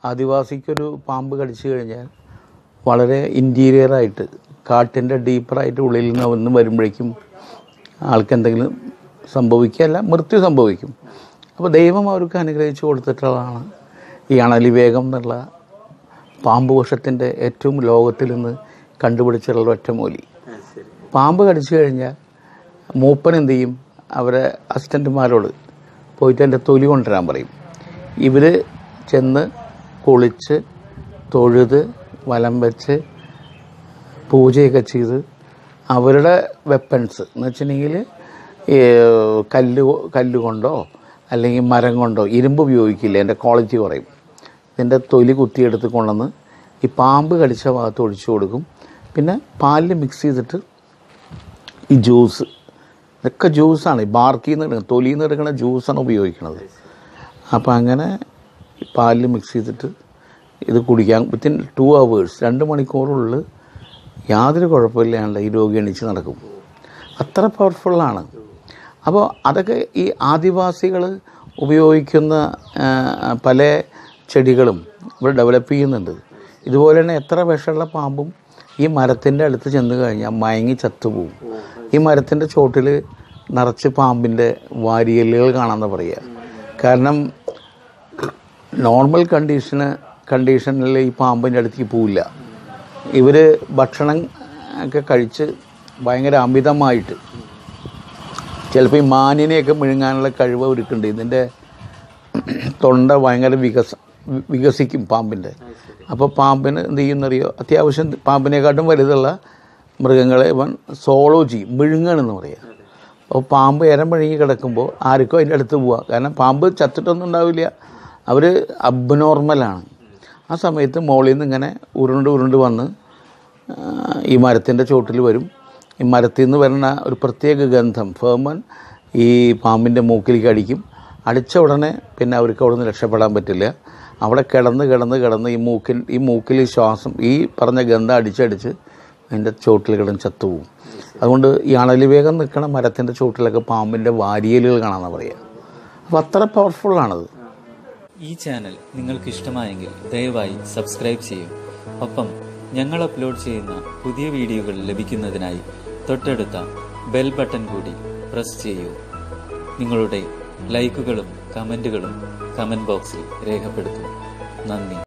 ആദിവാസിക്കൊരു പാമ്പ് കടിച്ചു കഴിഞ്ഞാൽ വളരെ ഇൻറ്റീരിയറായിട്ട് കാട്ടിൻ്റെ ഡീപ്പറായിട്ട് ഉള്ളിൽ നിന്ന് വന്ന് വരുമ്പോഴേക്കും ആൾക്ക് എന്തെങ്കിലും സംഭവിക്കുകയല്ല മൃത്യു സംഭവിക്കും അപ്പോൾ ദൈവം അവർക്ക് അനുഗ്രഹിച്ചു കൊടുത്തിട്ടുള്ളതാണ് ഈ അണലിവേഗം എന്നുള്ള പാമ്പ് വിഷത്തിൻ്റെ ഏറ്റവും ലോകത്തിൽ നിന്ന് കണ്ടുപിടിച്ചിട്ടുള്ള ഒറ്റമൂലി പാമ്പ് കടിച്ചു കഴിഞ്ഞാൽ മൂപ്പൻ എന്ത് ചെയ്യും അവരെ അസിസ്റ്റൻറ്റുമാരോട് പോയിട്ട് എൻ്റെ തൊലി കൊണ്ടുവരാൻ പറയും ഇവർ ചെന്ന് കുളിച്ച് തൊഴുത് വലം വെച്ച് പൂജയൊക്കെ ചെയ്ത് അവരുടെ വെപ്പൺസ് എന്ന് വെച്ചിട്ടുണ്ടെങ്കിൽ ഈ കല്ല് കൊ- കല്ല് കൊണ്ടോ അല്ലെങ്കിൽ മരം കൊണ്ടോ ഇരുമ്പ് ഉപയോഗിക്കില്ല എൻ്റെ ക്വാളിറ്റി കുറയും ഇതിൻ്റെ തൊലി കുത്തിയെടുത്ത് കൊണ്ടുവന്ന് ഈ പാമ്പ് കടിച്ച ഭാഗത്ത് ഒഴിച്ചു കൊടുക്കും പിന്നെ പാലിൽ മിക്സ് ചെയ്തിട്ട് ഈ ജ്യൂസ് ഇതൊക്കെ ജ്യൂസാണ് ഈ ബാർക്കിൽ നിന്ന് എടുക്കുന്ന തൊലിയിൽ നിന്ന് എടുക്കുന്ന ജ്യൂസാണ് ഉപയോഗിക്കുന്നത് അപ്പോൾ അങ്ങനെ പാലിൽ മിക്സ് ചെയ്തിട്ട് ഇത് കുടിക്കാൻ വിത്തിൻ ടു അവേഴ്സ് രണ്ട് മണിക്കൂറുള്ളിൽ യാതൊരു കുഴപ്പമില്ലാണ്ട് ഈ രോഗി എണീച്ച് നടക്കും അത്ര പവർഫുള്ളാണ് അപ്പോൾ അതൊക്കെ ഈ ആദിവാസികൾ ഉപയോഗിക്കുന്ന ആ, പല ചെടികളും ഇവിടെ ഡെവലപ്പ് ചെയ്യുന്നുണ്ട് ഇതുപോലെ തന്നെ എത്ര വിഷമുള്ള പാമ്പും ഈ മരത്തിൻ്റെ അടുത്ത് ചെന്ന് കഴിഞ്ഞാൽ മയങ്ങി ചത്തുപോകും ഈ മരത്തിൻ്റെ ചോട്ടിൽ നിറച്ച് പാമ്പിൻ്റെ വാരിയലുകൾ കാണാമെന്ന് പറയുക കാരണം നോർമൽ കണ്ടീഷന് കണ്ടീഷനിൽ ഈ പാമ്പിൻ്റെ അടുത്തേക്ക് പോവില്ല ഇവർ ഭക്ഷണം ഒക്കെ കഴിച്ച് ഭയങ്കര അമിതമായിട്ട് ചിലപ്പോൾ ഈ മാനിനെയൊക്കെ വിഴുങ്ങാനുള്ള കഴിവ് അവർക്കുണ്ട് ഇതിൻ്റെ തൊണ്ട ഭയങ്കര വികസ വികസിക്കും പാമ്പിൻ്റെ അപ്പോൾ പാമ്പിന് എന്ത് ചെയ്യുന്നറിയോ അത്യാവശ്യം പാമ്പിനെക്കാട്ടും വലുതുള്ള മൃഗങ്ങളെ ഇവൻ സോളോ ചെയ്യും വിഴുങ്ങണമെന്ന് പറയുക അപ്പോൾ പാമ്പ് ഇരം വിഴുങ്ങി കിടക്കുമ്പോൾ ആർക്കും അതിൻ്റെ അടുത്ത് പോവുക കാരണം പാമ്പ് ചത്തിട്ടൊന്നും ഉണ്ടാവില്ല അവർ അബ്നോർമലാണ് ആ സമയത്ത് മുകളിൽ നിന്ന് ഇങ്ങനെ ഉരുണ്ട് ഉരുണ്ട് വന്ന് ആ, ഈ മരത്തിൻ്റെ ചോട്ടിൽ വരും ഈ മരത്തിൽ നിന്ന് വരുന്ന ഒരു പ്രത്യേക ഗന്ധം ഫേമൻ ഈ പാമ്പിൻ്റെ മൂക്കിലേക്ക് അടിക്കും അടിച്ച ഉടനെ പിന്നെ അവർക്ക് അവിടെ നിന്ന് രക്ഷപ്പെടാൻ പറ്റില്ല അവിടെ കിടന്ന് കിടന്ന് കിടന്ന് ഈ മൂക്കിൽ ഈ മൂക്കിൽ ഈ ശ്വാസം ഈ പറഞ്ഞ ഗന്ധം അടിച്ചടിച്ച് അതിൻ്റെ ചോട്ടിൽ കിടന്ന് ചത്തുപോകും അതുകൊണ്ട് ഈ അണലിവേഗം നിൽക്കണ മരത്തിൻ്റെ ചോട്ടിലൊക്കെ പാമ്പിൻ്റെ വാരിയലുകൾ കാണാമെന്ന് പറയുക അപ്പോൾ അത്ര പവർഫുള്ളാണത് ഈ ചാനൽ നിങ്ങൾക്ക് ഇഷ്ടമായെങ്കിൽ ദയവായി സബ്സ്ക്രൈബ് ചെയ്യൂ ഒപ്പം ഞങ്ങൾ അപ്ലോഡ് ചെയ്യുന്ന പുതിയ വീഡിയോകൾ ലഭിക്കുന്നതിനായി തൊട്ടടുത്ത ബെൽ ബട്ടൺ കൂടി പ്രസ് ചെയ്യൂ നിങ്ങളുടെ ലൈക്കുകളും കമൻറ്റുകളും കമൻറ്റ് ബോക്സിൽ രേഖപ്പെടുത്തൂ നന്ദി